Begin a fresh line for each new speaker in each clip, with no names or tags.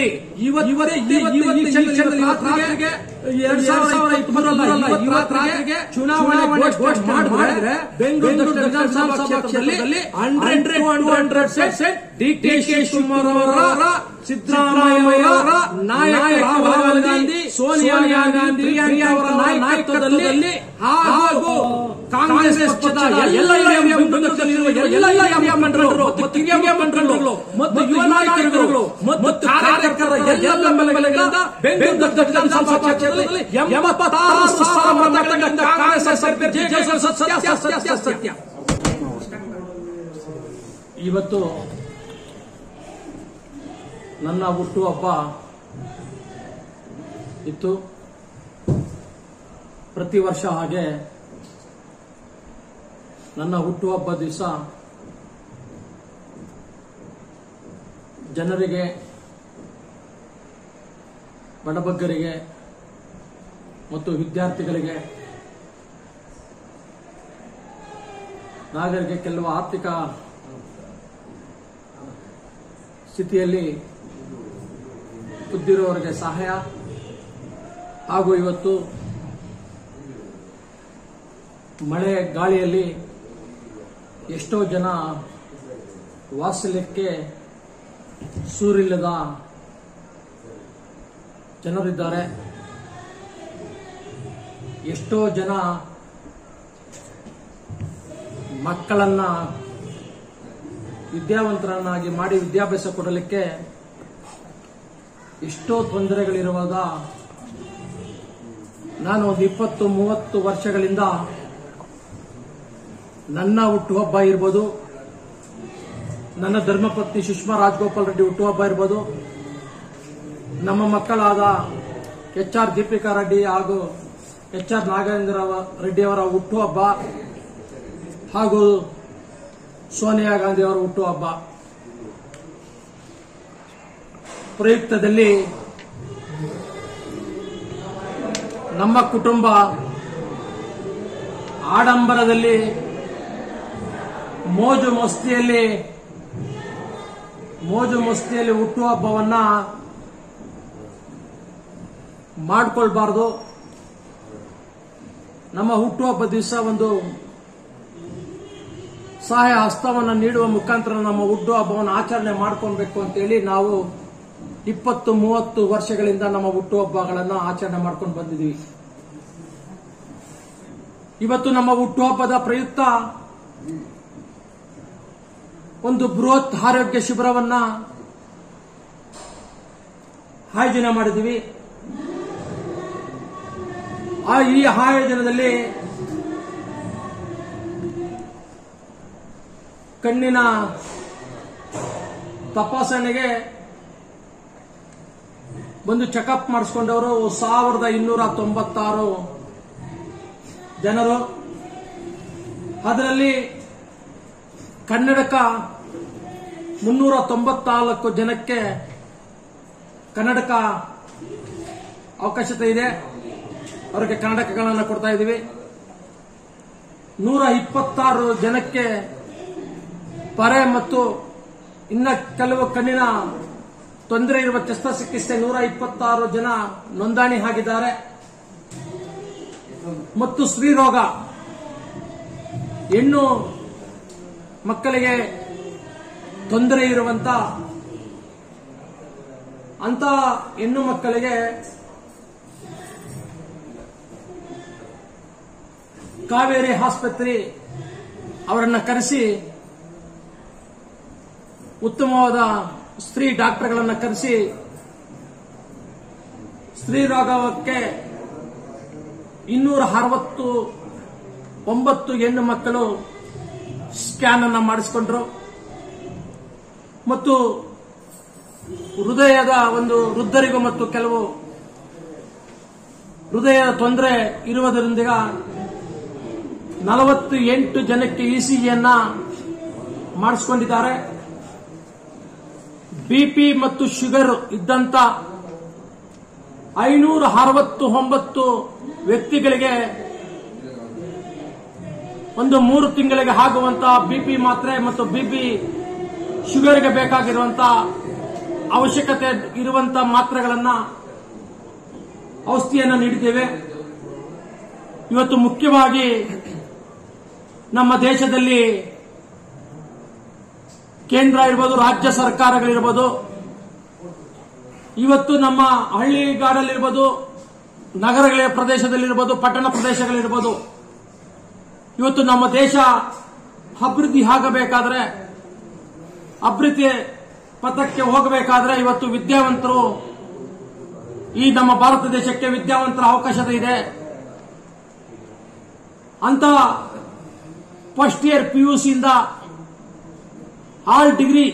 ಕ್ಷಣದಲ್ಲಿ ಇವತ್ತೇ ಇವತ್ತು ಈ ಕ್ಷಣದಲ್ಲಿ ರಾತ್ರಿಗೆ ಎರಡ್ ಸಾವಿರದ ಇಪ್ಪತ್ತೊಂದರಲ್ಲ ಇವತ್ತು ರಾತ್ರಿಗೆ ಚುನಾವಣೆ ಘೋಷಣೆ ಮಾಡಿದ್ರೆ ಬೆಂಗಳೂರು ದಕ್ಷಿಣ ವಿಧಾನಸಭಾ ಕ್ಷೇತ್ರದಲ್ಲಿ hundred to hundred percent D K Shivakumar ಅವರ ಸಿದ್ದರಾಮಯ್ಯ ಅವರ ನಾಯಕ ರಾಹುಲ್ ಗಾಂಧಿ ಸೋನಿಯಾ ಗಾಂಧಿ ಪ್ರಿಯಾಂಕಾ ಅವರ ನಾಯಕತ್ವದಲ್ಲಿ ಹಾಗೂ ಕಾಂಗ್ರೆಸ್ ಪಕ್ಷದ ಎಲ್ಲ ಹಿರಿಯ ಮುಖಂಡರುಗಳಿರುವ ಎಲ್ಲ ಹಿರಿಯ ಮುಖಂಡರು ಮತ್ತು ಕಿರಿಯ ಮುಖಂಡರು ಮತ್ತು ಯುವ ನಾಯಕರುಗಳು ಮತ್ತು ಕಾರ್ಯಕರ್ತರ ಎಲ್ಲ ಬೆಂಬಲಗಳಿಂದ ಬೆಂಗಳೂರು ದಕ್ಷಿಣ ವಿಧಾನಸಭಾ ಕ್ಷೇತ್ರದಲ್ಲಿ ಎಂಬತ್ತಾರು ಸಾವಿರ ಮತಗಳಿಂದ ಕಾಂಗ್ರೆಸ್ ಸರ್ಕಾರ ಜಯ ಸತ್ಯ ಸತ್ಯ ಸತ್ಯ ಇವತ್ತು ನನ್ನ ಹುಟ್ಟುಹಬ್ಬ ಇತ್ತು ಪ್ರತಿ ವರ್ಷ ಹಾಗೆ ನನ್ನ ಹುಟ್ಟುಹಬ್ಬ ದಿವಸ ಜನರಿಗೆ ಬಡಬಗ್ಗರಿಗೆ ಮತ್ತು ವಿದ್ಯಾರ್ಥಿಗಳಿಗೆ ನಾಗರಿಗೆ ಕೆಲವು ಆರ್ಥಿಕ ಸ್ಥಿತಿಯಲ್ಲಿ ಇದ್ದಿರುವವರಿಗೆ ಸಹಾಯ ಹಾಗೂ ಇವತ್ತು ಮಳೆ ಗಾಳಿಯಲ್ಲಿ ಎಷ್ಟೋ ಜನ ವಾತ್ಸಲ್ಯಕ್ಕೆ ಸೂರಿಲ್ಲದ ಜನರಿದ್ದಾರೆ ಎಷ್ಟೋ ಜನ ಮಕ್ಕಳನ್ನ ವಿದ್ಯಾವಂತರನ್ನಾಗಿ ಮಾಡಿ ವಿದ್ಯಾಭ್ಯಾಸ ಕೊಡಲಿಕ್ಕೆ ಎಷ್ಟೋ ತೊಂದರೆಗಳಿರುವಾಗ ನಾನು ಒಂದು ಇಪ್ಪತ್ತು ಮೂವತ್ತು ವರ್ಷಗಳಿಂದ ನನ್ನ ಹುಟ್ಟುಹಬ್ಬ ಇರ್ಬೋದು ನನ್ನ ಧರ್ಮಪತ್ನಿ ಸುಷ್ಮಾ ರಾಜಗೋಪಾಲ್ ರೆಡ್ಡಿ ಹುಟ್ಟುಹಬ್ಬ ಇರ್ಬೋದು ನಮ್ಮ ಮಕ್ಕಳಾದ ಎಚ್ ಆರ್ ದೀಪಿಕಾ ರೆಡ್ಡಿ ಹಾಗೂ ಎಚ್ ಆರ್ ನಾಗೇಂದ್ರ ರೆಡ್ಡಿ ಅವರ ಹುಟ್ಟುಹಬ್ಬ ಹಾಗೂ ಸೋನಿಯಾ ಗಾಂಧಿ ಅವರ ಹುಟ್ಟುಹಬ್ಬ ಪ್ರಯುಕ್ತದಲ್ಲಿ ನಮ್ಮ ಕುಟುಂಬ ಆಡಂಬರದಲ್ಲಿ ಮೋಜು ಮಸ್ತಿಯಲ್ಲಿ ಮೋಜು ಮಸ್ತಿಯಲ್ಲಿ ಹುಟ್ಟುಹಬ್ಬವನ್ನ ಮಾಡಿಕೊಳ್ಬಾರ್ದು ನಮ್ಮ ಹುಟ್ಟುಹಬ್ಬ ದಿವಸ ಒಂದು ಸಹಾಯ ಹಸ್ತವನ್ನು ನೀಡುವ ಮುಖಾಂತರ ನಮ್ಮ ಹುಟ್ಟುಹಬ್ಬವನ್ನು ಆಚರಣೆ ಮಾಡ್ಕೊಳ್ಬೇಕು ಅಂತೇಳಿ ನಾವು ಇಪ್ಪತ್ತು ಮೂವತ್ತು ವರ್ಷಗಳಿಂದ ನಮ್ಮ ಹುಟ್ಟುಹಬ್ಬಗಳನ್ನು ಆಚರಣೆ ಮಾಡ್ಕೊಂಡು ಬಂದಿದ್ದೀವಿ ಇವತ್ತು ನಮ್ಮ ಹುಟ್ಟುಹಬ್ಬದ ಪ್ರಯುಕ್ತ ಒಂದು ಬೃಹತ್ ಆರೋಗ್ಯ ಶಿಬಿರವನ್ನ ಆಯೋಜನೆ ಮಾಡಿದ್ದೀವಿ ಆ ಈ ಆಯೋಜನದಲ್ಲಿ ಕಣ್ಣಿನ ತಪಾಸಣೆಗೆ ಬಂದು ಚೆಕಪ್ ಮಾಡಿಸ್ಕೊಂಡವರು ಸಾವಿರದ ಇನ್ನೂರ ತೊಂಬತ್ತಾರು ಜನರು ಅದರಲ್ಲಿ ಕನ್ನಡಕ ಮುನ್ನೂರ ತೊಂಬತ್ನಾಲ್ಕು ಜನಕ್ಕೆ ಕನ್ನಡಕ ಅವಕಾಶತೆ ಇದೆ ಅವರಿಗೆ ಕನ್ನಡಕಗಳನ್ನು ಕೊಡ್ತಾ ಇದ್ದೀವಿ ನೂರ ಇಪ್ಪತ್ತಾರು ಜನಕ್ಕೆ ಪರೆ ಮತ್ತು ಇನ್ನ ಕೆಲವು ಕಣ್ಣಿನ ತೊಂದರೆ ಇರುವ ಶಸ್ತ್ರಚಿಕಿತ್ಸೆ ನೂರ ಇಪ್ಪತ್ತಾರು ಜನ ನೋಂದಣಿ ಆಗಿದ್ದಾರೆ ಮತ್ತು ಸ್ತ್ರೀರೋಗ ಹೆಣ್ಣು ಮಕ್ಕಳಿಗೆ ತೊಂದರೆ ಇರುವಂತ ಅಂತ ಹೆಣ್ಣು ಮಕ್ಕಳಿಗೆ ಕಾವೇರಿ ಆಸ್ಪತ್ರೆ ಅವರನ್ನ ಕರೆಸಿ ಉತ್ತಮವಾದ ಸ್ತ್ರೀ ಡಾಕ್ಟರ್ಗಳನ್ನ ಕರೆಸಿ ಸ್ತ್ರೀ ರೋಗಕ್ಕೆ ಇನ್ನೂರ ಅರವತ್ತು ಒಂಬತ್ತು ಹೆಣ್ಣು ಮಕ್ಕಳು ಸ್ಕ್ಯಾನ್ ಅನ್ನ ಮಾಡಿಸಿಕೊಂಡ್ರು ಮತ್ತು ಹೃದಯದ ಒಂದು ವೃದ್ಧರಿಗೂ ಮತ್ತು ಕೆಲವು ಹೃದಯದ ತೊಂದರೆ ಇರುವುದರಿಂದ ನಲವತ್ತು ಎಂಟು ಜನಕ್ಕೆ ಇಸಿಜಿಯನ್ನ ಮಾಡಿಸಿಕೊಂಡಿದ್ದಾರೆ ಬಿಪಿ ಮತ್ತು ಶುಗರ್ ಇದ್ದಂತ ಐನೂರ ಅರವತ್ತು ಒಂಬತ್ತು ವ್ಯಕ್ತಿಗಳಿಗೆ ಒಂದು ಮೂರು ತಿಂಗಳಿಗೆ ಆಗುವಂತ ಬಿಪಿ ಮಾತ್ರೆ ಮತ್ತು ಬಿಪಿ ಶುಗರ್ಗೆ ಬೇಕಾಗಿರುವಂತ
ಅವಶ್ಯಕತೆ ಇರುವಂತ ಮಾತ್ರೆಗಳನ್ನ ಔಷಧಿಯನ್ನ ನೀಡಿದ್ದೇವೆ ಇವತ್ತು ಮುಖ್ಯವಾಗಿ ನಮ್ಮ ದೇಶದಲ್ಲಿ ಕೇಂದ್ರ ಇರ್ಬೋದು ರಾಜ್ಯ ಸರ್ಕಾರಗಳಿರ್ಬೋದು ಇವತ್ತು ನಮ್ಮ ಹಳ್ಳಿಗಾಡಲ್ಲಿರ್ಬೋದು ನಗರಗಳ ಪ್ರದೇಶದಲ್ಲಿರ್ಬೋದು ಪಟ್ಟಣ ಪ್ರದೇಶಗಳಿರ್ಬೋದು ಇವತ್ತು ನಮ್ಮ ದೇಶ ಅಭಿವೃದ್ಧಿ ಆಗಬೇಕಾದ್ರೆ ಅಭಿವೃದ್ಧಿ ಪಥಕ್ಕೆ ಹೋಗಬೇಕಾದ್ರೆ ಇವತ್ತು ವಿದ್ಯಾವಂತರು ಈ ನಮ್ಮ ಭಾರತ ದೇಶಕ್ಕೆ ವಿದ್ಯಾವಂತರ ಅವಕಾಶತೆ ಇದೆ ಅಂತ ಫಸ್ಟ್ ಇಯರ್ ಪಿಯುಸಿಯಿಂದ ಆಲ್ ಡಿಗ್ರಿ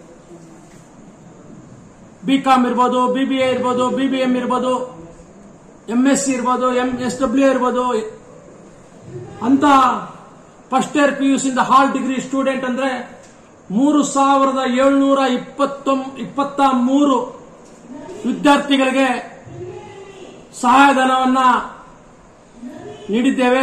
ಬಿ ಕಾಮ್ ಇರ್ಬೋದು ಬಿಬಿಎ ಇರ್ಬೋದು ಬಿಬಿಎಂ ಇರ್ಬೋದು ಎಂಎಸ್ಸಿ ಇರ್ಬೋದು ಎಂ ಎಸ್ ಡಬ್ಲ್ಯೂ ಇರ್ಬೋದು ಅಂತ ಫಸ್ಟ್ ಇಯರ್ ಪಿಯುಸಿಯಿಂದ ಹಾಲ್ ಡಿಗ್ರಿ ಸ್ಟೂಡೆಂಟ್ ಅಂದ್ರೆ ಮೂರು ಸಾವಿರದ ಏಳ್ನೂರ ಇಪ್ಪತ್ತೊಂ ಇಪ್ಪತ್ತ ಮೂರು ವಿದ್ಯಾರ್ಥಿಗಳಿಗೆ ಸಹಾಯಧನವನ್ನ ನೀಡಿದ್ದೇವೆ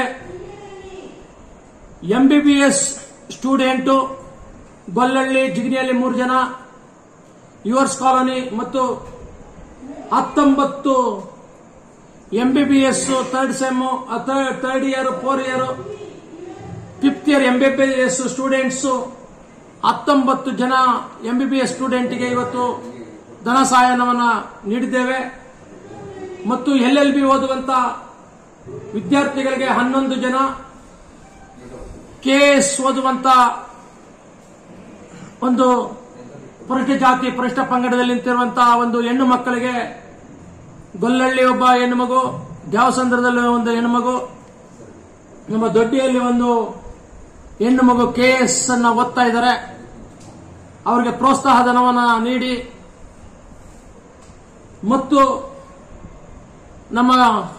ಎಂಬಿಬಿಎಸ್ ಸ್ಟೂಡೆಂಟು ಗೊಲ್ಲಹಳ್ಳಿ ಜಿಗಣಿಯಲ್ಲಿ ಮೂರು ಜನ ಯುವರ್ಸ್ ಕಾಲೋನಿ ಮತ್ತು ಹತ್ತೊಂಬತ್ತು MBBS third sem third year four year fifth year MBBS students ಹತ್ತೊಂಬತ್ತು ಜನ ಎಂಬಿಬಿಎಸ್ ಸ್ಟೂಡೆಂಟ್ಗೆ ಇವತ್ತು ಧನ ಸಹಾಯನವನ್ನು ನೀಡಿದ್ದೇವೆ ಮತ್ತು ಎಲ್ ಎಲ್ ಬಿ ಓದುವಂತ ವಿದ್ಯಾರ್ಥಿಗಳಿಗೆ ಹನ್ನೊಂದು ಜನ ಕೆಎಸ್ ಓದುವಂತ ಒಂದು ಪರಿಷ್ಠ ಜಾತಿ ಪರಿಷ್ಠ ಪಂಗಡದಲ್ಲಿ ನಿಂತಿರುವಂತಹ ಒಂದು ಹೆಣ್ಣು ಮಕ್ಕಳಿಗೆ ಗೊಲ್ಲಹಳ್ಳಿ ಒಬ್ಬ ಹೆಣ್ಣು ಮಗು ದ್ಯಾವಸಂದ್ರದಲ್ಲಿ ಒಂದು ಹೆಣ್ಣು ಮಗು ನಮ್ಮ ದೊಡ್ಡಿಯಲ್ಲಿ ಒಂದು ಹೆಣ್ಣು ಮಗು ಕೆ ಎಸ್ ಅನ್ನ ಓದ್ತಾ ಇದ್ದಾರೆ ಅವರಿಗೆ ಪ್ರೋತ್ಸಾಹ ಧನವನ್ನು ನೀಡಿ ಮತ್ತು ನಮ್ಮ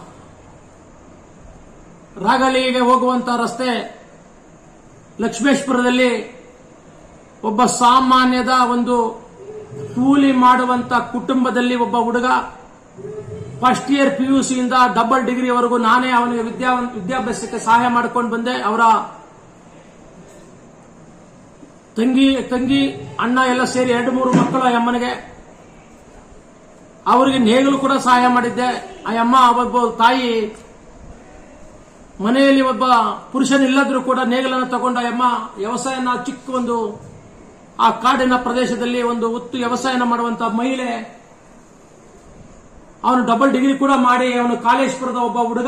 ರಾಗಲಿಗೆ ಹೋಗುವಂತ ರಸ್ತೆ ಲಕ್ಷ್ಮೇಶ್ವರದಲ್ಲಿ ಒಬ್ಬ ಸಾಮಾನ್ಯದ ಒಂದು ಕೂಲಿ ಮಾಡುವಂತ ಕುಟುಂಬದಲ್ಲಿ ಒಬ್ಬ ಹುಡುಗ ಫಸ್ಟ್ ಇಯರ್ ಪಿಯುಸಿಯಿಂದ ಡಬಲ್ ಡಿಗ್ರಿವರೆಗೂ ನಾನೇ ಅವನಿಗೆ ವಿದ್ಯಾ ವಿದ್ಯಾಭ್ಯಾಸಕ್ಕೆ ಸಹಾಯ ಮಾಡಿಕೊಂಡು ಬಂದೆ ಅವರ ತಂಗಿ ತಂಗಿ ಅಣ್ಣ ಎಲ್ಲ ಸೇರಿ ಎರಡು ಮೂರು ಮಕ್ಕಳು ಆ ಅಮ್ಮನಿಗೆ ಅವರಿಗೆ ನೇಗಲು ಕೂಡ ಸಹಾಯ ಮಾಡಿದ್ದೆ ಆ ಅಮ್ಮ ಒಬ್ಬ ತಾಯಿ ಮನೆಯಲ್ಲಿ ಒಬ್ಬ ಪುರುಷನಿಲ್ಲದ್ರೂ ಕೂಡ ನೇಗಲನ್ನು ತಗೊಂಡ ಆ ಅಮ್ಮ ವ್ಯವಸಾಯನ ಚಿಕ್ಕ ಒಂದು ಆ ಕಾಡಿನ ಪ್ರದೇಶದಲ್ಲಿ ಒಂದು ಉತ್ತು ವ್ಯವಸಾಯನ ಮಾಡುವಂತ ಮಹಿಳೆ ಅವನು ಡಬಲ್ ಡಿಗ್ರಿ ಕೂಡ ಮಾಡಿ ಅವನು ಕಾಲೇಶ್ವರದ ಒಬ್ಬ ಹುಡುಗ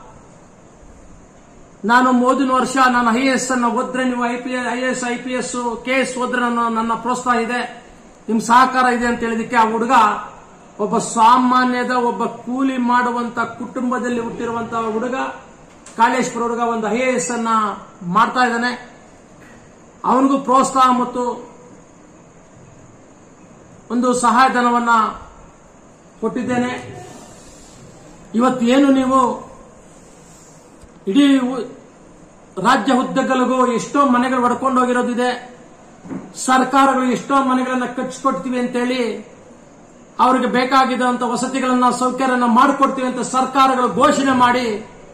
ನಾನು ಓದಿನ ವರ್ಷ ನಾನು ಐ ಎಸ್ ಅನ್ನ ಓದ್ರೆ ನೀವು I P I S I P S K S ಓದ್ರೆ ನನ್ನ- ನನ್ನ ಪ್ರೋತ್ಸಾಹ ಇದೆ ನಿಮ್ ಸಹಕಾರ ಇದೆ ಅಂತ ಹೇಳಿದಕ್ಕೆ ಆ ಹುಡುಗ ಒಬ್ಬ ಸಾಮಾನ್ಯದ ಒಬ್ಬ ಕೂಲಿ ಮಾಡುವಂತ ಕುಟುಂಬದಲ್ಲಿ ಹುಟ್ಟಿರುವಂತಹ ಹುಡುಗ ಕಾಳೇಶ್ವರ ಹುಡುಗ ಒಂದು ಐ ಎ ಎಸ್ ಅನ್ನ ಮಾಡ್ತಾ ಇದ್ದಾನೆ ಅವನಿಗೂ ಪ್ರೋತ್ಸಾಹ ಮತ್ತು ಒಂದು ಸಹಾಯಧನವನ್ನ ಕೊಟ್ಟಿದ್ದೇನೆ ಇವತ್ತೇನು ನೀವು ಇಡೀ ಉ- ರಾಜ್ಯ ಹುದ್ದೆಗಳಿಗೂ ಎಷ್ಟೋ ಮನೆಗಳು ಒಡ್ಕೊಂಡು ಹೋಗಿರೋದಿದೆ ಸರ್ಕಾರಗಳು ಎಷ್ಟೋ ಮನೆಗಳನ್ನ ಕಟ್ಟಿಸ್ಕೊಡ್ತೀವಿ ಅಂತೇಳಿ ಅವರಿಗೆ ಬೇಕಾಗಿದ್ದಂತ ವಸತಿಗಳನ್ನ ಸೌಕರ್ಯನ ಮಾಡಿಕೊಡ್ತೀವಿ ಅಂತ ಸರ್ಕಾರಗಳು ಘೋಷಣೆ ಮಾಡಿ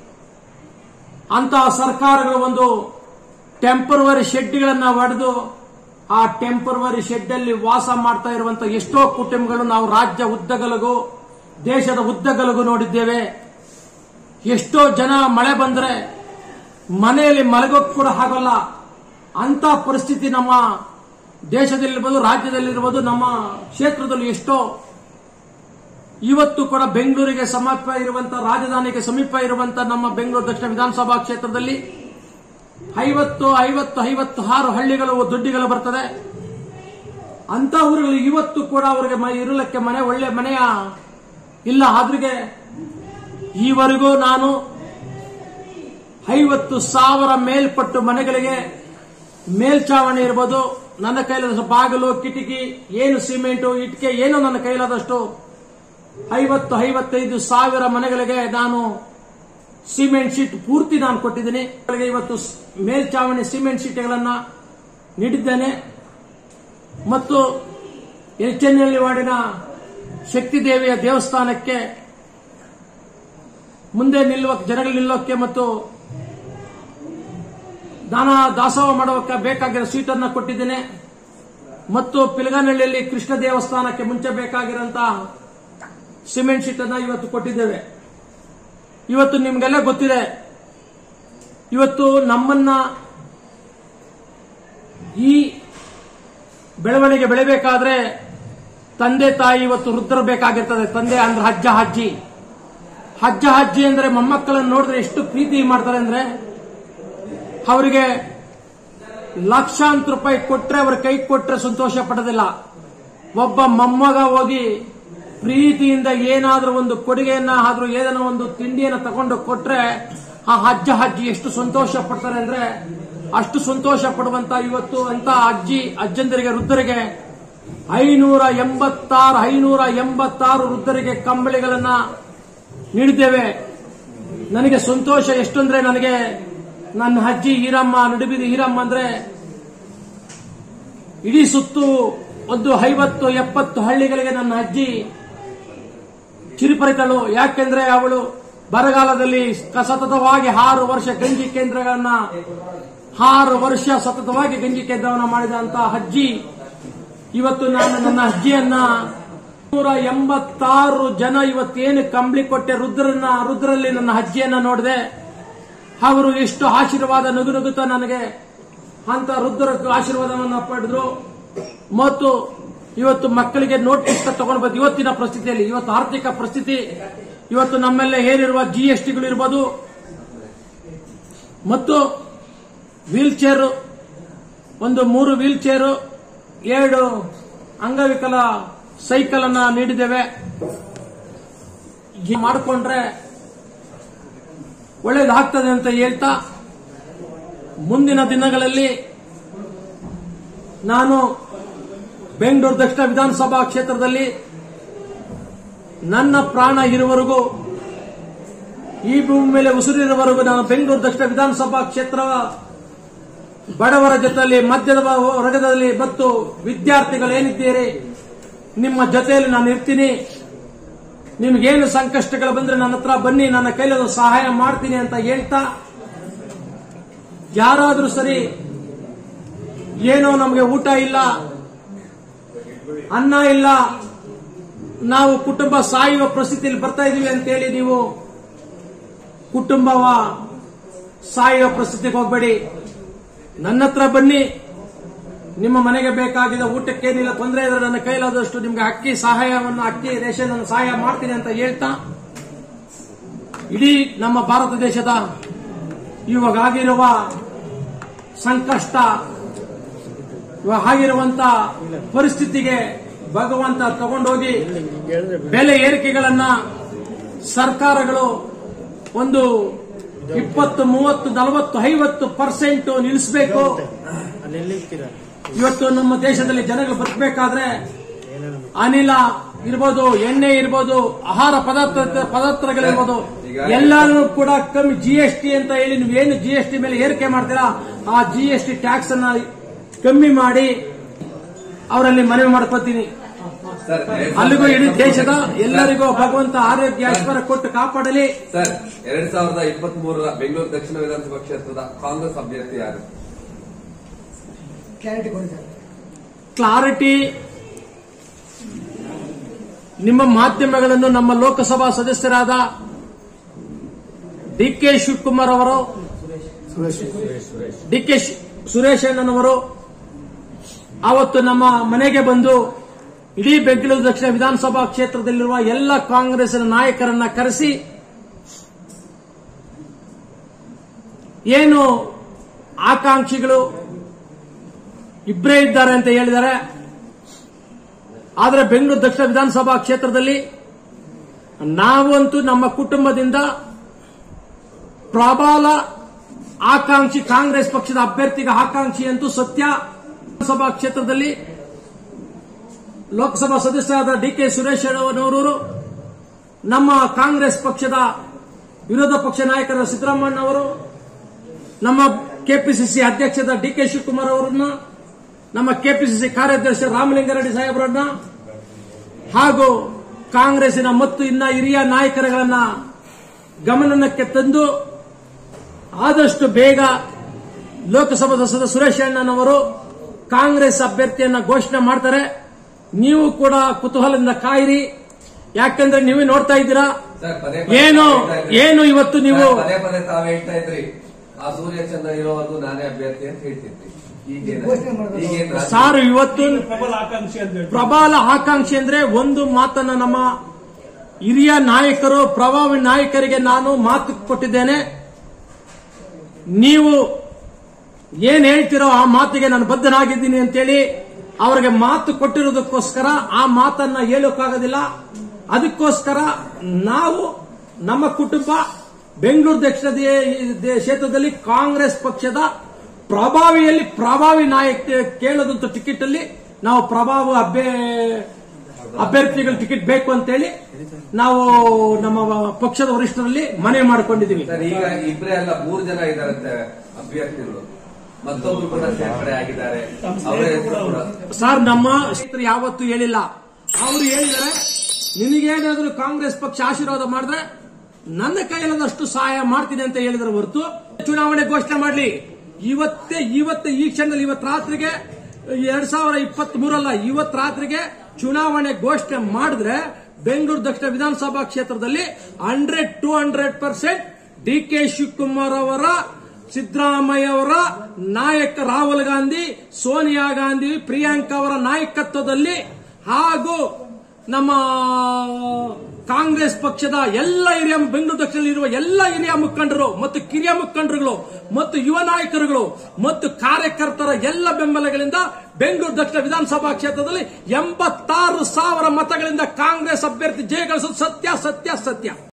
ಅಂತಹ ಸರ್ಕಾರಗಳು ಒಂದು ಟೆಂಪರವರಿ ಶೆಡ್ಗಳನ್ನ ಒಡೆದು ಆ ಟೆಂಪರವರಿ ಶೆಡ್ ಅಲ್ಲಿ ವಾಸ ಮಾಡ್ತಾ ಇರುವಂತಹ ಎಷ್ಟೋ ಕುಟುಂಬಗಳು ನಾವು ರಾಜ್ಯ ಉದ್ದಗಲಿಗೂ ದೇಶದ ಉದ್ದಗಲಿಗೂ ನೋಡಿದ್ದೇವೆ ಎಷ್ಟೋ ಜನ ಮಳೆ ಬಂದ್ರೆ ಮನೆಯಲ್ಲಿ ಮಲಗೋಕ್ ಕೂಡ ಆಗೋಲ್ಲ ಅಂತ ಪರಿಸ್ಥಿತಿ ನಮ್ಮ ದೇಶದಲ್ಲಿರ್ಬೋದು ರಾಜ್ಯದಲ್ಲಿರ್ಬೋದು ನಮ್ಮ ಕ್ಷೇತ್ರದಲ್ಲಿ ಎಷ್ಟೋ ಇವತ್ತು ಕೂಡ ಬೆಂಗಳೂರಿಗೆ ಸಮೀಪ ಇರುವಂತ ರಾಜಧಾನಿಗೆ ಸಮೀಪ ಇರುವಂತ ನಮ್ಮ ಬೆಂಗಳೂರು ದಕ್ಷಿಣ ವಿಧಾನಸಭಾ ಕ್ಷೇತ್ರದಲ್ಲಿ ಐವತ್ತು ಐವತ್ತು ಐವತ್ತು ಆರು ಹಳ್ಳಿಗಳು ದೊಡ್ಡಿಗಳು ಬರ್ತದೆ ಅಂತ ಊರುಗಳು ಇವತ್ತು ಕೂಡ ಅವರಿಗೆ ಮ- ಇರಲಿಕ್ಕೆ ಮನೆ ಒಳ್ಳೆ ಮನೆಯ ಇಲ್ಲ ಆದ್ರಿಗೆ ಈವರೆಗೂ ನಾನು ಐವತ್ತು ಸಾವಿರ ಮೇಲ್ಪಟ್ಟು ಮನೆಗಳಿಗೆ ಮೇಲ್ಚಾವಣಿ ಇರ್ಬೋದು ನನ್ನ ಕೈಲಾದಷ್ಟು ಬಾಗಿಲು ಕಿಟಕಿ ಏನು ಸಿಮೆಂಟು ಇಟ್ಟಿಗೆ ಏನು ನನ್ನ ಕೈಲಾದಷ್ಟು ಐವತ್ತು ಐವತ್ತೈದು ಸಾವಿರ ಮನೆಗಳಿಗೆ ನಾನು ಸಿಮೆಂಟ್ ಶೀಟ್ ಪೂರ್ತಿ ನಾನು ಕೊಟ್ಟಿದ್ದೀನಿ ಅವರಿಗೆ ಇವತ್ತು ಸ್- ಮೇಲ್ಚಾವಣಿ ಸಿಮೆಂಟ್ ಶೀಟ್ಗಳನ್ನ ನೀಡಿದ್ದೇನೆ ಮತ್ತು ಎಚ್ ಎನ್ ಎಲ್ ವಾರ್ಡಿನ ಶಕ್ತಿ ದೇವಿಯ ದೇವಸ್ಥಾನಕ್ಕೆ ಮುಂದೆ ನಿಲ್ಲುವ ಜನಗಳು ನಿಲ್ಲೋಕ್ಕೆ ಮತ್ತು ದಾನ ದಾಸೋಹ ಮಾಡೋಕೆ ಬೇಕಾಗಿರೋ ಸೀಟನ್ನು ಕೊಟ್ಟಿದ್ದೇನೆ ಮತ್ತು ಪಿಲಗನಹಳ್ಳಿಯಲ್ಲಿ ಕೃಷ್ಣ ದೇವಸ್ಥಾನಕ್ಕೆ ಮುಂಚೆ ಬೇಕಾಗಿರುವಂತಹ ಸಿಮೆಂಟ್ ಶೀಟ್ ಅನ್ನ ಇವತ್ತು ಕೊಟ್ಟಿದ್ದೇವೆ ಇವತ್ತು ನಿಮ್ಗೆಲ್ಲ ಗೊತ್ತಿದೆ ಇವತ್ತು ನಮ್ಮನ್ನ ಈ ಬೆಳವಣಿಗೆ ಬೆಳಿಬೇಕಾದ್ರೆ ತಂದೆ ತಾಯಿ ಇವತ್ತು ವೃದ್ಧರಬೇಕಾಗಿರ್ತದೆ ತಂದೆ ಅಂದ್ರೆ ಅಜ್ಜ ಅಜ್ಜಿ ಅಜ್ಜ ಅಜ್ಜಿ ಅಂದ್ರೆ ಮೊಮ್ಮಕ್ಕಳನ್ನು ನೋಡಿದ್ರೆ ಎಷ್ಟು ಪ್ರೀತಿ ಮಾಡ್ತಾರೆ ಅಂದ್ರೆ ಅವರಿಗೆ ಲಕ್ಷಾಂತರ ರೂಪಾಯಿ ಕೊಟ್ರೆ ಅವ್ರ ಕೈ ಕೊಟ್ರೆ ಸಂತೋಷ ಪಡೋದಿಲ್ಲ ಒಬ್ಬ ಮೊಮ್ಮಗ ಹೋಗಿ ಪ್ರೀತಿಯಿಂದ ಏನಾದ್ರೂ ಒಂದು ಕೊಡುಗೆಯನ್ನ ಆದ್ರೂ ಏದನ್ನ ಒಂದು ತಿಂಡಿಯನ್ನ ತಗೊಂಡು ಕೊಟ್ರೆ ಆ ಅಜ್ಜ ಅಜ್ಜಿ ಎಷ್ಟು ಸಂತೋಷ ಪಡ್ತಾರೆ ಅಂದ್ರೆ ಅಷ್ಟು ಸಂತೋಷ ಪಡುವಂತ ಇವತ್ತು ಅಂತ ಅಜ್ಜಿ ಅಜ್ಜಂದರಿಗೆ ವೃದ್ಧರಿಗೆ ಐನೂರ ಎಂಬತ್ತಾರು ಐನೂರ ಎಂಬತ್ತಾರು ವೃದ್ಧರಿಗೆ ಕಂಬಳಿಗಳನ್ನ ನೀಡಿದ್ದೇವೆ ನನಗೆ ಸಂತೋಷ ಎಷ್ಟಂದ್ರೆ ನನಗೆ ನನ್ನ ಅಜ್ಜಿ ಈರಮ್ಮ ನಡುಬಿದಿ ಈರಮ್ಮ ಅಂದ್ರೆ ಇಡೀ ಸುತ್ತು ಒಂದು ಐವತ್ತು ಎಪ್ಪತ್ತು ಹಳ್ಳಿಗಳಿಗೆ ನನ್ನ ಅಜ್ಜಿ ಚಿರಿಪರಿತಳು ಯಾಕೆಂದ್ರೆ ಅವಳು ಬರಗಾಲದಲ್ಲಿ ಕ- ಸತತವಾಗಿ ಆರು ವರ್ಷ ಗಂಜಿ ಕೇಂದ್ರಗಳನ್ನ ಆರು ವರ್ಷ ಸತತವಾಗಿ ಗಂಜಿ ಕೇಂದ್ರವನ್ನ ಮಾಡಿದಂತ ಅಜ್ಜಿ ಇವತ್ತು ನಾನು ನನ್ನ ಅಜ್ಜಿಯನ್ನ ನೂರ ಎಂಬತ್ತಾರು ಜನ ಇವತ್ತೇನು ಕಂಬಳಿ ಕೊಟ್ಟೆ ರುದ್ರನ್ನ ರುದ್ರಲ್ಲಿ ನನ್ನ ಅಜ್ಜಿಯನ್ನ ನೋಡಿದೆ ಅವರು ಎಷ್ಟು ಆಶೀರ್ವಾದ ನಗು ನಗುತ್ತಾ ನನಗೆ ಅಂತ ರುದ್ರ ಆಶೀರ್ವಾದವನ್ನ ಪಡೆದ್ರು ಮತ್ತು ಇವತ್ತು ಮಕ್ಕಳಿಗೆ ನೋಟ್ ಪುಸ್ತಕ ತಗೊಂಡು ಬಂದು ಇವತ್ತಿನ ಪರಿಸ್ಥಿತಿಯಲ್ಲಿ ಇವತ್ತು ಆರ್ಥಿಕ ಪರಿಸ್ಥಿತಿ ಇವತ್ತು ನಮ್ಮೆಲ್ಲ ಏನಿರುವ ಜಿ ಎಸ್ ಟಿಗಳು ಇರ್ಬೋದು ಮತ್ತು ವೀಲ್ ಚೇರ್ ಒಂದು ಮೂರು ವೀಲ್ ಚೇರು ಎರಡು ಅಂಗವಿಕಲ ಸೈಕಲ್ ಅನ್ನ ನೀಡಿದ್ದೇವೆ ಹೀಗೆ ಮಾಡಿಕೊಂಡ್ರೆ ಒಳ್ಳೇದಾಗ್ತದೆ ಅಂತ ಹೇಳ್ತಾ ಮುಂದಿನ ದಿನಗಳಲ್ಲಿ ನಾನು ಬೆಂಗಳೂರು ದಕ್ಷಿಣ ವಿಧಾನಸಭಾ ಕ್ಷೇತ್ರದಲ್ಲಿ ನನ್ನ ಪ್ರಾಣ ಇರುವವರೆಗೂ ಈ ಭೂಮಿ ಮೇಲೆ ಉಸಿರಿರುವವರೆಗೂ ನಾನು ಬೆಂಗಳೂರು ದಕ್ಷಿಣ ವಿಧಾನಸಭಾ ಕ್ಷೇತ್ರ ಬಡವರ ಜೊತೆಯಲ್ಲಿ ಮಧ್ಯದ ವರ್ಗದಲ್ಲಿ ಮತ್ತು ವಿದ್ಯಾರ್ಥಿಗಳೇನಿದ್ದೀರಿ ನಿಮ್ಮ ಜೊತೆಯಲ್ಲಿ ನಾನು ಇರ್ತೀನಿ ನಿಮ್ಗೇನು ಸಂಕಷ್ಟಗಳು ಬಂದ್ರೆ ನನ್ನ ಹತ್ರ ಬನ್ನಿ ನನ್ನ ಕೈಲದು ಸಹಾಯ ಮಾಡ್ತೀನಿ ಅಂತ ಹೇಳ್ತಾ ಯಾರಾದ್ರೂ ಸರಿ ಏನೋ ನಮಗೆ ಊಟ ಇಲ್ಲ ಅನ್ನ ಇಲ್ಲ ನಾವು ಕುಟುಂಬ ಸಾಯುವ ಪರಿಸ್ಥಿತಿಯಲ್ಲಿ ಬರ್ತಾ ಇದೀವಿ ಅಂತೇಳಿ ನೀವು ಕುಟುಂಬವ ಸಾಯುವ ಪರಿಸ್ಥಿತಿಗೆ ಹೋಗಬೇಡಿ ನನ್ನ ಹತ್ರ ಬನ್ನಿ ನಿಮ್ಮ ಮನೆಗೆ ಬೇಕಾಗಿದ್ದ ಊಟಕ್ಕೇನಿಲ್ಲ ತೊಂದರೆ ಇದ್ರೆ ನನ್ನ ಕೈಲಾದಷ್ಟು ನಿಮ್ಗೆ ಅಕ್ಕಿ ಸಹಾಯವನ್ನು ಅಕ್ಕಿ ರೇಷನ್ ಅನ್ನು ಸಹಾಯ ಮಾಡ್ತೀನಿ ಅಂತ ಹೇಳ್ತಾ ಇಡೀ ನಮ್ಮ ಭಾರತ ದೇಶದ ಇವಾಗ ಆಗಿರುವ ಸಂಕಷ್ಟ ಇವಾಗ ಆಗಿರುವಂತ ಪರಿಸ್ಥಿತಿಗೆ ಭಗವಂತ ತಗೊಂಡೋಗಿ ಬೆಲೆ ಏರಿಕೆಗಳನ್ನ ಸರ್ಕಾರಗಳು ಒಂದು ಇಪ್ಪತ್ತು ಮೂವತ್ತು ನಲವತ್ತು ಐವತ್ತು ಪರ್ಸೆಂಟ್ ನಿಲ್ಲಿಸಬೇಕು ಇವತ್ತು ನಮ್ಮ ದೇಶದಲ್ಲಿ ಜನಗಳು ಬದುಕಬೇಕಾದ್ರೆ ಅನಿಲ ಇರ್ಬೋದು ಎಣ್ಣೆ ಇರ್ಬೋದು ಆಹಾರ ಪದಾರ್ಥ ಪದಾರ್ಥಗಳಿರ್ಬೋದು ಎಲ್ಲಾನು ಕೂಡ ಕಮ್ಮಿ ಜಿ ಎಸ್ ಟಿ ಅಂತ ಹೇಳಿ ನೀವು ಏನು ಜಿ ಎಸ್ ಟಿ ಮೇಲೆ ಏರಿಕೆ ಮಾಡ್ತೀರಾ ಆ ಜಿ ಎಸ್ ಟಿ ಟ್ಯಾಕ್ಸ್ ಅನ್ನ ಕಮ್ಮಿ ಮಾಡಿ ಅವರಲ್ಲಿ ಮನವಿ ಮಾಡ್ಕೋತೀನಿ
ಸರ್
ಅಲ್ಲಿಗೂ ಇಡೀ ದೇಶದ ಎಲ್ಲರಿಗೂ ಭಗವಂತ ಆರೋಗ್ಯ ಐಶ್ವರ್ಯ ಕೊಟ್ಟು ಕಾಪಾಡಲಿ
ಸರ್ ಎರಡ್ ಸಾವಿರದ ಇಪ್ಪತ್ತ್ ಮೂರರ ಬೆಂಗಳೂರು ದಕ್ಷಿಣ ವಿಧಾನಸಭಾ ಕ್ಷೇತ್ರದ ಕಾಂಗ್ರೆಸ್ ಅಭ್ಯರ್ಥಿ ಯಾರು
ಕ್ಲಾರಿಟಿ ಕೊಡಿದ್ದಾರೆ
ಕ್ಲಾರಿಟಿ ನಿಮ್ಮ ಮಾಧ್ಯಮಗಳನ್ನು ನಮ್ಮ ಲೋಕಸಭಾ ಸದಸ್ಯರಾದ ಡಿ ಕೆ ಶಿವಕುಮಾರ್ ಅವರು ಡಿ ಕೆ ಸುರೇಶ್ ಅಣ್ಣನವರು ಅವತ್ತು ನಮ್ಮ ಮನೆಗೆ ಬಂದು ಇಡೀ ಬೆಂಗಳೂರು ದಕ್ಷಿಣ ವಿಧಾನಸಭಾ ಕ್ಷೇತ್ರದಲ್ಲಿರುವ ಎಲ್ಲ ಕಾಂಗ್ರೆಸ್ನ ನಾಯಕರನ್ನ ಕರೆಸಿ ಏನು ಆಕಾಂಕ್ಷಿಗಳು ಇಬ್ಬರೇ ಇದ್ದಾರೆ ಅಂತ ಹೇಳಿದ್ದಾರೆ ಆದರೆ ಬೆಂಗಳೂರು ದಕ್ಷಿಣ ವಿಧಾನಸಭಾ ಕ್ಷೇತ್ರದಲ್ಲಿ ನಾವಂತೂ ನಮ್ಮ ಕುಟುಂಬದಿಂದ ಪ್ರಬಲ ಆಕಾಂಕ್ಷಿ ಕಾಂಗ್ರೆಸ್ ಪಕ್ಷದ ಅಭ್ಯರ್ಥಿಗೆ ಆಕಾಂಕ್ಷಿ ಅಂತೂ ಸತ್ಯ ವಿಧಾನಸಭಾ ಕ್ಷೇತ್ರದಲ್ಲಿ ಲೋಕಸಭಾ ಸದಸ್ಯರಾದ ಡಿ ಕೆ ಸುರೇಶ್ ಅವರವರು ನಮ್ಮ ಕಾಂಗ್ರೆಸ್ ಪಕ್ಷದ ವಿರೋಧ ಪಕ್ಷ ನಾಯಕರ ಸಿದ್ದರಾಮಣ್ಣ ಅವರು ನಮ್ಮ ಕೆಪಿಸಿಸಿ ಅಧ್ಯಕ್ಷದ ಡಿ ಕೆ ಶಿವಕುಮಾರ್ ಅವರನ್ನ ನಮ್ಮ ಕೆಪಿಸಿಸಿ ಕಾರ್ಯಾಧ್ಯಕ್ಷ ರಾಮಲಿಂಗಾರೆಡ್ಡಿ ಸಾಹೇಬರನ್ನ ಹಾಗೂ ಕಾಂಗ್ರೆಸ್ಸಿನ ಮತ್ತು ಇನ್ನ ಹಿರಿಯ ನಾಯಕರುಗಳನ್ನ ಗಮನಕ್ಕೆ ತಂದು ಆದಷ್ಟು ಬೇಗ ಲೋಕಸಭಾ ಸದಸ್ಯ ಸುರೇಶ್ ಅಣ್ಣನವರು ಕಾಂಗ್ರೆಸ್ ಅಭ್ಯರ್ಥಿಯನ್ನ ಘೋಷಣೆ ಮಾಡ್ತಾರೆ ನೀವು ಕೂಡ ಕುತೂಹಲದಿಂದ ಕಾಯಿರಿ ಯಾಕಂದ್ರೆ ನೀವೇ ನೋಡ್ತಾ ಇದ್ದೀರಾ
ಸರ್ ಪದೇ
ಏನು
ಹೇಳ್ತಾ ಇದ್ರಿ.
ಏನು ಇವತ್ತು ನೀವು
ಸರ್, ಪದೇ ಪದೇ ತಾವ್ ಹೇಳ್ತಾ ಇದ್ರಿ ಆ ಸೂರ್ಯಚಂದ್ರ ಇರೋವರೆಗೂ ನಾನೇ ಅಭ್ಯರ್ಥಿ ಅಂತ ಹೇಳ್ತಿದ್ರಿ ಈಗೇನ ಈಗೇನ್ ರಾಜಕೀಯ?
ಸಾರು ಇವತ್ತು
ಪ್ರಬಲ ಆಕಾಂಕ್ಷಿ ಅಂತ ಹೇಳಿ
ಪ್ರಬಲ ಆಕಾಂಕ್ಷಿ ಅಂದ್ರೆ ಒಂದು ಮಾತನ್ನ ನಮ್ಮ ಹಿರಿಯ ನಾಯಕರು ಪ್ರಭಾವಿ ನಾಯಕರಿಗೆ ನಾನು ಮಾತು ಕೊಟ್ಟಿದ್ದೇನೆ ನೀವು ಏನ್ ಹೇಳ್ತಿರೋ ಆ ಮಾತಿಗೆ ನಾನು ಬದ್ಧನಾಗಿದ್ದೀನಿ ಅಂತೇಳಿ ಅವರಿಗೆ ಮಾತು ಕೊಟ್ಟಿರೋದಕ್ಕೋಸ್ಕರ ಆ ಮಾತನ್ನ ಹೇಳೋಕ್ಕಾಗೋದಿಲ್ಲ ಅದಕ್ಕೋಸ್ಕರ ನಾವು ನಮ್ಮ ಕುಟುಂಬ ಬೆಂಗಳೂರು ದಕ್ಷಿಣ ದೇ- ದೇ- ಕ್ಷೇತ್ರದಲ್ಲಿ ಕಾಂಗ್ರೆಸ್ ಪಕ್ಷದ ಪ್ರಭಾವಿಯಲ್ಲಿ ಪ್ರಭಾವಿ ನಾಯಕ ಕೇಳೋದಂತ ಟಿಕೆಟ್ ಅಲ್ಲಿ ನಾವು ಪ್ರಭಾವ ಅಭ್ಯ ಅಭ್ಯರ್ಥಿಗಳ ಟಿಕೆಟ್ ಬೇಕು ಅಂತೇಳಿ ನಾವು ನಮ್ಮ ಪಕ್ಷದ ವರಿಷ್ಠರಲ್ಲಿ ಮನವಿ ಮಾಡಿಕೊಂಡಿದ್ದೀವಿ
ಸರ್ ಈಗ ಇಬ್ರೇ ಅಲ್ಲ ಮೂರು ಜನ ಇದಾರಂತೆ ಅಭ್ಯರ್ಥಿಗಳು ಮತ್ತೊಬ್ರು ಕೂಡ ಸೇರ್ಪಡೆ ಆಗಿದ್ದಾರೆ ಅವರ ಹೆಸರು ಕೂಡ
ಸರ್ ನಮ್ಮ ಸ್ನೇಹಿತರು ಯಾವತ್ತೂ ಹೇಳಿಲ್ಲ ಅವರು ಹೇಳಿದರೆ ನಿನಗೇನಾದ್ರೂ ಕಾಂಗ್ರೆಸ್ ಪಕ್ಷ ಆಶೀರ್ವಾದ ಮಾಡಿದ್ರೆ ನನ್ನ ಕೈಯಲ್ಲದಷ್ಟು ಸಹಾಯ ಮಾಡ್ತೀನಿ ಅಂತ ಹೇಳಿದ್ರೆ ಹೊರತು ಚುನಾವಣೆ ಘೋಷಣೆ ಮಾಡಲಿ ಇವತ್ತೇ ಇವತ್ತೇ ಈ ಕ್ಷಣದಲ್ಲಿ ಇವತ್ತು ರಾತ್ರಿಗೆ ಎರಡ್ ಸಾವಿರ ಇಪ್ಪತ್ತ್ ಮೂರಲ್ಲ ಇವತ್ತು ರಾತ್ರಿಗೆ ಚುನಾವಣೆ ಘೋಷಣೆ ಮಾಡಿದ್ರೆ ಬೆಂಗಳೂರು ದಕ್ಷಿಣ ವಿಧಾನಸಭಾ ಕ್ಷೇತ್ರದಲ್ಲಿ hundred to hundred percent D K Shivakumar ಅವರ ಸಿದ್ದರಾಮಯ್ಯ ಅವರ ನಾಯಕ ರಾಹುಲ್ ಗಾಂಧಿ ಸೋನಿಯಾ ಗಾಂಧಿ ಪ್ರಿಯಾಂಕಾ ಅವರ ನಾಯಕತ್ವದಲ್ಲಿ ಹಾಗೂ ನಮ್ಮ ಕಾಂಗ್ರೆಸ್ ಪಕ್ಷದ ಎಲ್ಲ ಹಿರಿಯ ಬೆಂಗಳೂರು ದಕ್ಷಿಣದಲ್ಲಿ ಇರುವ ಎಲ್ಲ ಹಿರಿಯ ಮುಖಂಡರು ಮತ್ತು ಕಿರಿಯ ಮುಖಂಡರುಗಳು ಮತ್ತು ಯುವ ನಾಯಕರುಗಳು ಮತ್ತು ಕಾರ್ಯಕರ್ತರ ಎಲ್ಲ ಬೆಂಬಲಗಳಿಂದ ಬೆಂಗಳೂರು ದಕ್ಷಿಣ ವಿಧಾನಸಭಾ ಕ್ಷೇತ್ರದಲ್ಲಿ ಎಂಬತ್ತಾರು ಸಾವಿರ ಮತಗಳಿಂದ ಕಾಂಗ್ರೆಸ್ ಅಭ್ಯರ್ಥಿ ಜಯಗಳಿಸೋದು ಸತ್ಯ ಸತ್ಯ ಸತ್ಯ